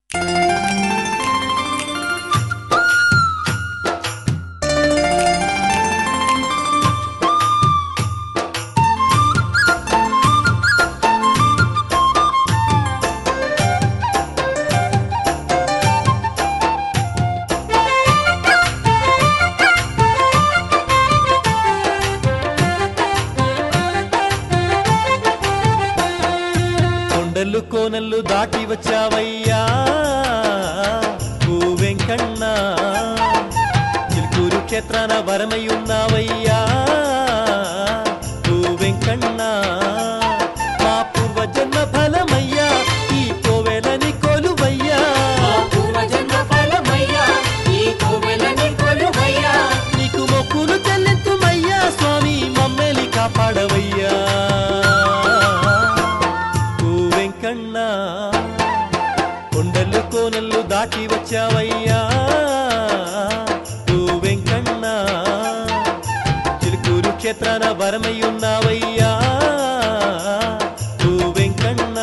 కొండలు కోనలు దాటి వచ్చావయ్యా ఓ వెంకన్న చిలుకూరు క్షేత్రాన వరమై ఉన్నావయ్యా ఓ వెంకన్న మా పూర్వజన్మ ఫలమయ్యా ఈ కోవెలని కొలువయ్యా మా పూర్వజన్మ ఫలమయ్యా, ఈ కోవెలని కొలువయ్యా. నీకు మొక్కులు చెల్లింతుమయ్యా స్వామి మమ్మల్ని కాపాడవయ్యా ఓ వెంకన్న కొండలు కోనలు దాటి వచ్చావయ్యా ఓ వెంకన్న చిలుకూరు క్షేత్రాన వరమై ఉన్నావయ్యా ఓ వెంకన్న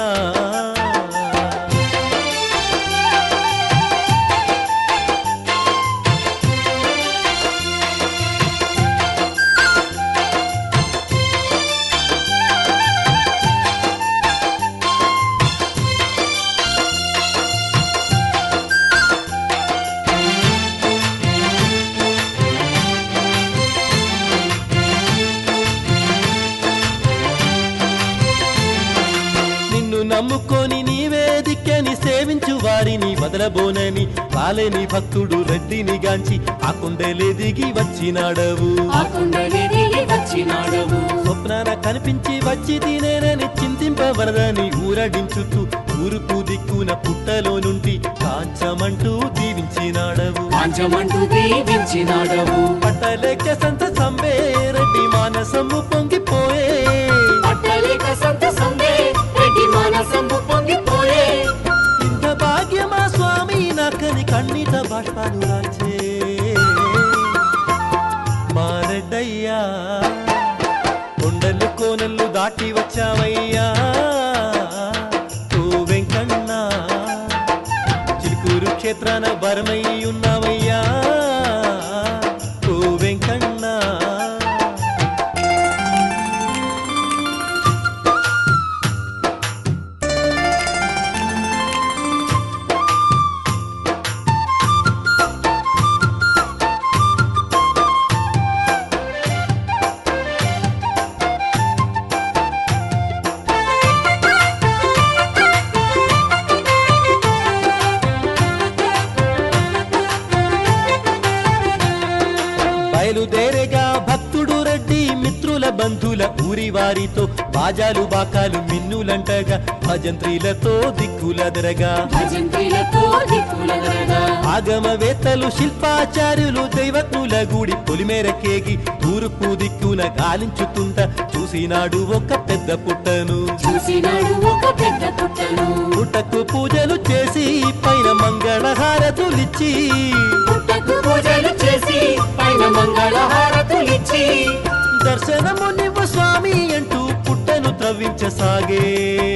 నిన్ను నమ్ముకొని నీవే దిక్కని సేవించు వారిని వదలబోనని వాలేని భక్తుడు రెడ్డిని గాంచి ఆ కొండలే దిగి వచ్చినాడవు ఆ కొండని దిగి వచ్చినాడవు. స్వప్నాన కనిపించి వచ్చి తినేనని చింతింపవరదని ఊరడించుతూ ఊరుకు దిక్కున పుట్టలో నుండి కాంచమంటూ దీవించినాడవు పాంచమంటూ దీవించినాడవు. పట్టలేక సంత సంబే రెడ్డి మానసము పొంగిపోయే పట్టలేక సంతసందే, రెడ్డి మానసంబు పొంగిపోయే. ఇంత భాగ్యమా స్వామి నాకని కన్నీట బాష్పాలు రాల్చే మారెడ్డయ్యా కొండలు కోనలు దాటి వచ్చావయ్యా ఓ వెంకన్న చిలుకూరు క్షేత్రాన బరమై ఉన్నావయ్యా ఓ వెంకన్న బయలుదేరేగా భక్తుడు రెడ్డి మిత్రుల బంధుల ఊరి వారితో బాజాలు బాకాలు మిన్నులంటగా భజంత్రీలతో దిక్కులదరగా భజంత్రీలతో దిక్కులదరగా. ఆగమవేత్తలు శిల్పాచార్యులు దైవజ్ఞుల గుడి పొలిమేరకేగి తూర్పు దిక్కున గాలించుతుంట చూసినాడు ఒక పెద్ద పుట్టను చూసినాడు ఒక పెద్ద పుట్టను పుట్టకు పూజలు చేసి పైన మంగళహారతులిచ్చి పుట్టకు పూజలు చేసి పైన మంగళహారతులిచ్చి దర్శనము నివ్వు స్వామి అంటూ పుట్టను త్రవ్వించసాగే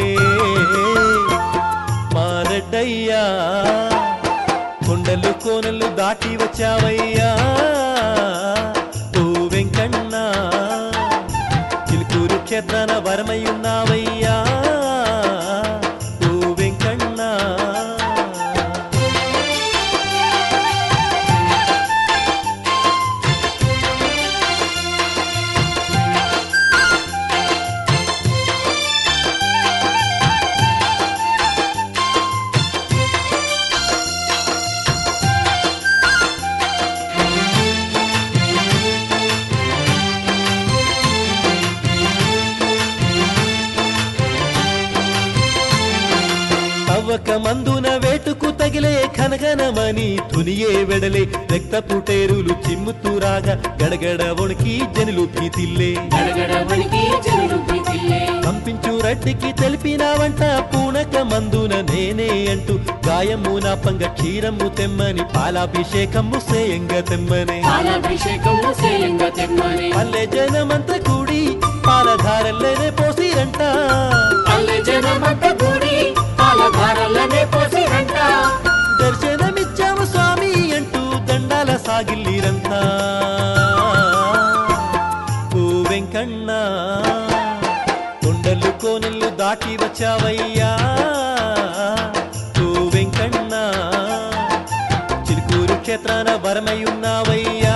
మారెడ్డయ్యా కొండలు కోనలు దాటి వచ్చావయ్యా ఓ వెంకన్న చిలుకూరు క్షేత్రాన వరమై ఉన్నావయ్యా ఓ వెంకన్న తవ్వక మందున వేటుకు తగిలే ఖనగనమని తునియే వెడలే రక్త పుటేరులు చిమ్ముతూ రాగా గడగడ వణికి జనులు భీతిల్లే గడగడ వణికి జనులు ప్రీతిల్లే. కంపించు రట్టికి తెలిపినావంట పూనక మందున నేనే అంటూ గాయము నా పంగ క్షీరము తెమ్మని పాలాభిషేకము సేయంగ తెమ్మనే పాలాభిషేకము సేయంగా తెమ్మని పల్లె జనమంత కూడి పాలధారల్లోనే పోసిరంట పల్లె జనమంత కూడి పాలధారలనే పోసిరంట క్షేత్రాన వరమై ఉన్నావయ్యా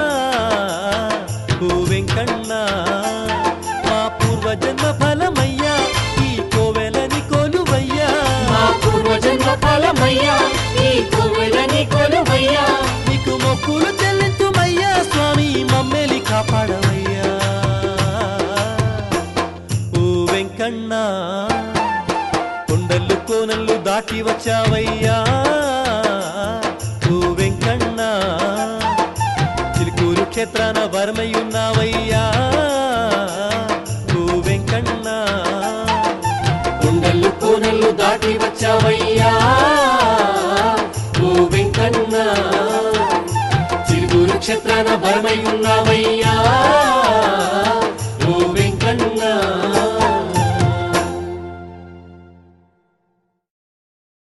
ఓ వెంకన్న మా పూర్వజన్మ ఫలమయ్యా ఈ కోవెలని కొలువయ్యా మా పూర్వజన్మ ఫలమయ్యా ఈ కోవెలని కొలువయ్యా నీకు మొక్కులు చెల్లించుమయ్యా స్వామి మమ్మేలి కాపాడవయ్యా ఓ వెంకన్న కొండలు కోనలు దాటి వచ్చావయ్యా ఓ వెంకన్న చిలుకూరు క్షేత్రాన వరమై ఉన్నావయ్యా ఓ వెంకన్న కొండలు కోనలు దాటి వచ్చావయ్యా ఓ వెంకన్న చిరుగురు క్షేత్రాన బలమై ఉన్నావయ్యా